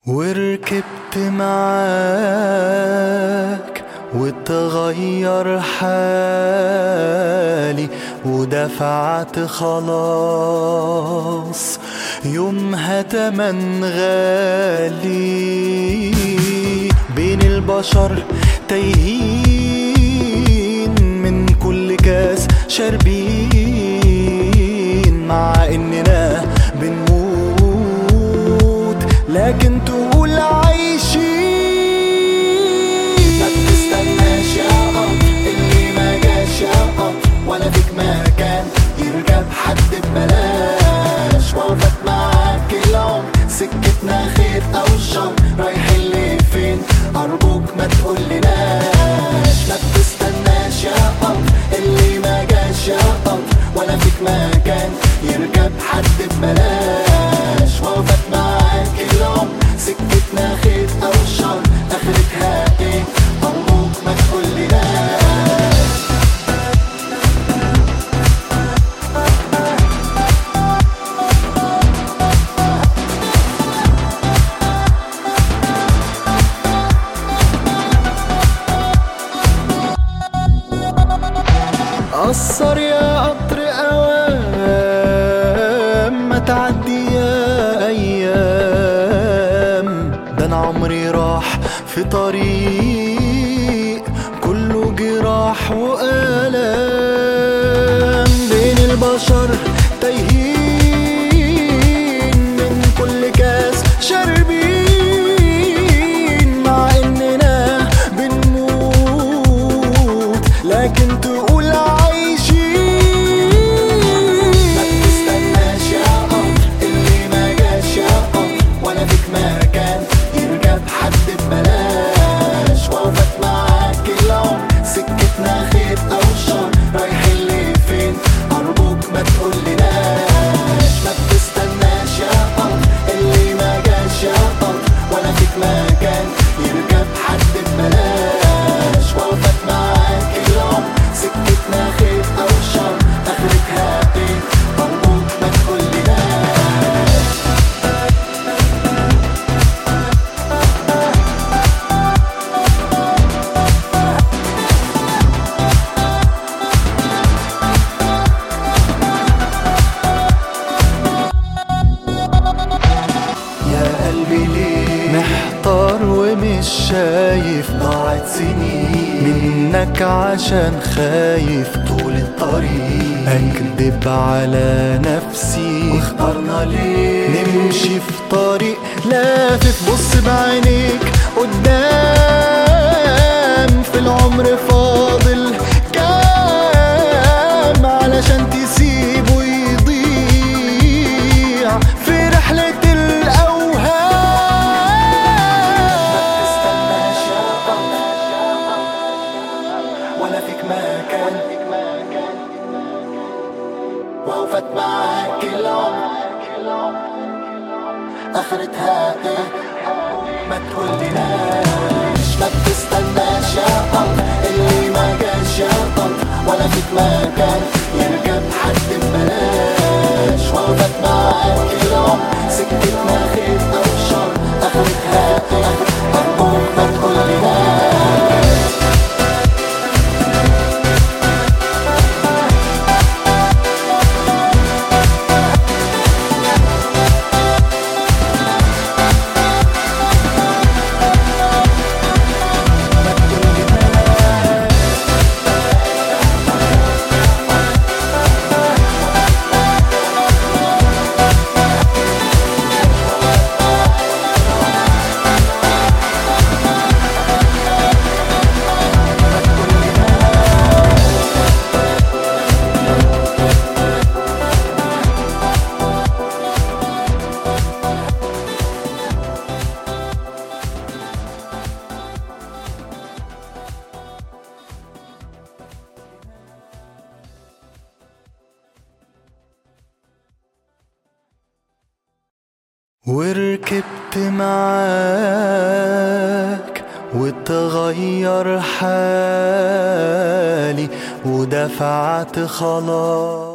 وركبت معاك وتغير حالي ودفعت خلاص يومها تمن غالي بين البشر تايهين من كل كاس شاربين مع اننا بنموت لكن تقول عايشين ما بتستناش يا قط اللي ما جاش يا قط ولا فيك مكان يركب حد ببلاش وقفت معاك العمر سكتنا خير او شر رايحين لفين ارجوك ما تقولناش ما بتستناش يا قط اللي ما جاش يا قط ولا فيك مكان يركب حد ببلاش وقفت معاك العمر سكتنا خير او شر اخرتها ايه ارجوك ما تقولناش قصر يا قطر اوام ما تعدي يا ايام ده انا عمري راح في طريق كله جراح والام بين البشر تايهين من كل كاس شاربين مع اننا بنموت لكن تقول عايشين ما بتستناش يا قط اللي ما جاش يا قط ولا فيك مكان يركب حد ببلاش وقفت معاك العمر سكتنا خير او شر رايحين لفين ارجوك ما تقولناش ما بتستناش يا قط اللي ما جاش يا قط ولا فيك مكان يركب حد ببلاش وقفت معاك العمر سكتنا خير او شر اخرتها ايه ارجوك ما تقولناش يا قلبي ليه محتار ومش شايف ضاعت سنين منك عشان خايف طول الطريق اكذب على نفسي واخترنا ليه نمشي في طريق لافف بص بعينيك قدام في العمر فاضل كام علشان تسيبه يضيع في رحلة الأوهام تستناش يا قمر ولا فيك مكان وقفت معاك العمر اخرتها ايه ما تقولناش ما بتستناش يا قمر اللي ما جاش يا قمر ولا فيك مكان يركب حد ببلاش وقفت معاك العمر سكتنا خير او شر اخرتها ايه ارجوك ما تقولناش وركبت معاك وتغير حالي ودفعت خلاص